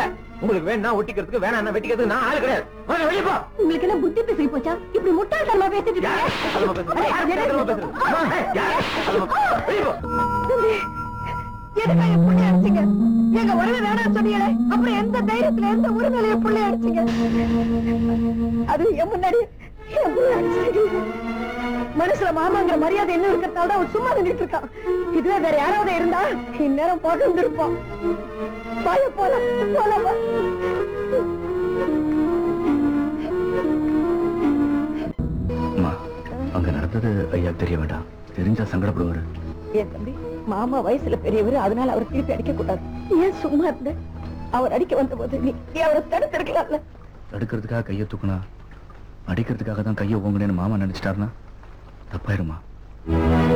இல்ல உங்களுக்கு வேணா ஒட்டிக்கிறதுக்கு வேணா வெட்டிக்கிறதுக்கு நான் ஆளு கிடையாது முதல்ல வெளிய போ உங்களுக்கு என்ன புத்தி பேசி போச்சா இப்படி முட்டாள்தனமா பேசிட்டு யார் சத்தமா பேசுறது? யார் சத்தமா பேசுறது? அம்மா, யார் சத்தமா பேசுறது? வெளிய போ. எதுக்கா என் புள்ளை அடிச்சீங்க எங்க உறவு வேணாம்னு சொன்னீங்களே அப்புறம் எந்த தைரியத்துல எந்த உரிமையில என் புள்ளை அடிச்சீங்க அது என் முன்னாடி என் புள்ளை அடிச்சீங்க மனசுல மாமாங்கிற மரியாதை என்ன இருக்கிறதால தான் அவன் சும்மா நின்றுட்டு இருக்கான் இதுவே வேற யாராவது இருந்தா இந்நேரம் போட்டு வந்திருப்பான் வாய போல போல அம்மா அங்க நடந்தது ஐயா தெரிய வேண்டாம் தெரிஞ்சா சங்கடப்படுவாரு ஏன் தம்பி மாமா வயசுல பெரியவர் அதனால அவர் திருப்பி அடிக்க கூடாது ஏன் சும்மா இருந்த அவர் அடிக்க வந்த போது நீ நீ அவரை தடுத்திருக்கலாம்ல தடுக்கிறதுக்காக கையை தூக்குனா அடிக்கிறதுக்காக தான் கையை ஓங்குனேன்னு மாமா நினைச்சிட்டாருன்னா தப்பாயிருமா